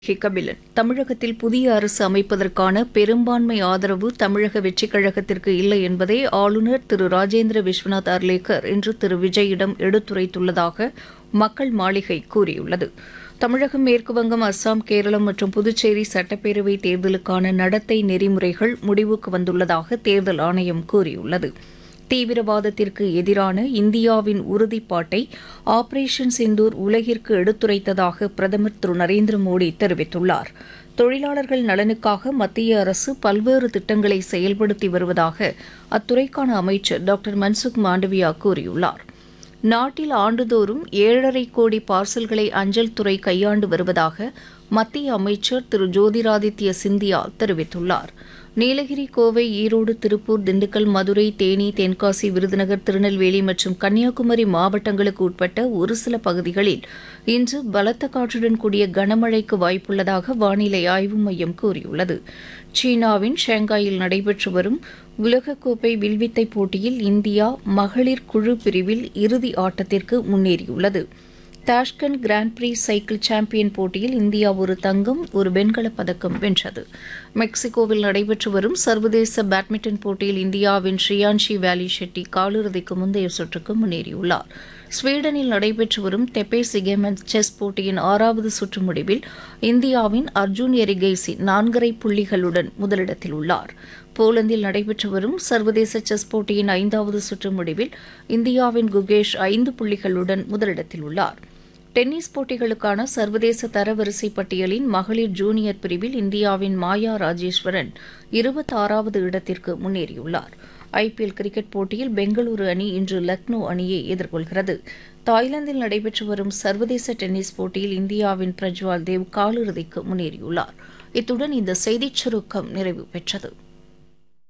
கபிலன் தமிழகத்தில் புதிய அரசு அமைப்பதற்கான பெரும்பான்மை ஆதரவு தமிழக வெற்றிக் கழகத்திற்கு இல்லை என்பதை ஆளுநர் திரு ராஜேந்திர விஸ்வநாத் அர்லேக்கர் இன்று திரு விஜயிடம் எடுத்துரைத்துள்ளதாக மக்கள் மாளிகை கூறியுள்ளது தமிழகம் மேற்குவங்கம் அஸ்ஸாம் கேரளம் மற்றும் புதுச்சேரி சட்டப்பேரவை தேர்தலுக்கான நடத்தை நெறிமுறைகள் முடிவுக்கு வந்துள்ளதாக தேர்தல் ஆணையம் கூறியுள்ளது தீவிரவாதத்திற்கு எதிரான இந்தியாவின் உறுதிப்பாட்டை ஆபரேஷன் சிந்தூர் உலகிற்கு எடுத்துரைத்ததாக பிரதமர் திரு நரேந்திர மோடி தெரிவித்துள்ளார் தொழிலாளர்கள் நலனுக்காக மத்திய அரசு பல்வேறு திட்டங்களை செயல்படுத்தி வருவதாக அத்துறைக்கான அமைச்சர் டாக்டர் மன்சுக் மாண்டவியா கூறியுள்ளார் நாட்டில் ஆண்டுதோறும் ஏழரை கோடி பார்சல்களை அஞ்சல் துறை கையாண்டு வருவதாக மத்திய அமைச்சர் திரு ஜோதிராதித்ய சிந்தியா தெரிவித்துள்ளார் நீலகிரி கோவை ஈரோடு திருப்பூர் திண்டுக்கல் மதுரை தேனி தென்காசி விருதுநகர் திருநெல்வேலி மற்றும் கன்னியாகுமரி மாவட்டங்களுக்கு உட்பட்ட ஒரு சில பகுதிகளில் இன்று பலத்த காற்றுடன் கூடிய கனமழைக்கு வாய்ப்புள்ளதாக வானிலை ஆய்வு மையம் கூறியுள்ளது சீனாவின் ஷாங்காயில் நடைபெற்று வரும் உலகக்கோப்பை வில்வித்தை போட்டியில் இந்தியா மகளிர் குழு பிரிவில் இறுதி ஆட்டத்திற்கு முன்னேறியுள்ளது Tashkent grand prix cycle champion போட்டியில் இந்தியா ஒரு தங்கம் ஒரு வெண்கலப் பதக்கம் வென்றது மெக்சிகோவில் நடைபெற்று வரும் சர்வதேச பேட்மிண்டன் போட்டியில் இந்தியாவின் ஸ்ரீயான்ஷி வேலி ஷெட்டி காலிறுதிக்கு முந்தைய சுற்றுக்கு முன்னேறியுள்ளார் ஸ்வீடனில் நடைபெற்று வரும் தெப்பே சிகேமன் செஸ் போட்டியின் ஆறாவது சுற்று முடிவில் இந்தியாவின் அர்ஜுன் எரிகெய்சி நான்கரை புள்ளிகளுடன் முதலிடத்தில் உள்ளார் போலந்தில் நடைபெற்று வரும் சர்வதேச செஸ் போட்டியின் ஐந்தாவது சுற்று முடிவில் இந்தியாவின் குகேஷ் ஐந்து புள்ளிகளுடன் முதலிடத்தில் உள்ளார் டென்னிஸ் போட்டிகளுக்கான சர்வதேச தரவரிசை பட்டியலின் மகளிர் ஜூனியர் பிரிவில் இந்தியாவின் மாயா ராஜேஸ்வரன் இருபத்தாறாவது இடத்திற்கு முன்னேறியுள்ளார் ஐபிஎல் கிரிக்கெட் போட்டியில் பெங்களூரு அணி இன்று லக்னோ அணியை எதிர்கொள்கிறது தாய்லாந்தில் நடைபெற்று வரும் சர்வதேச டென்னிஸ் போட்டியில் இந்தியாவின் பிரஜ்வால் தேவ் காலிறுதிக்கு முன்னேறியுள்ளார் இத்துடன் இந்த செய்திச் சுருக்கம் நிறைவு பெற்றது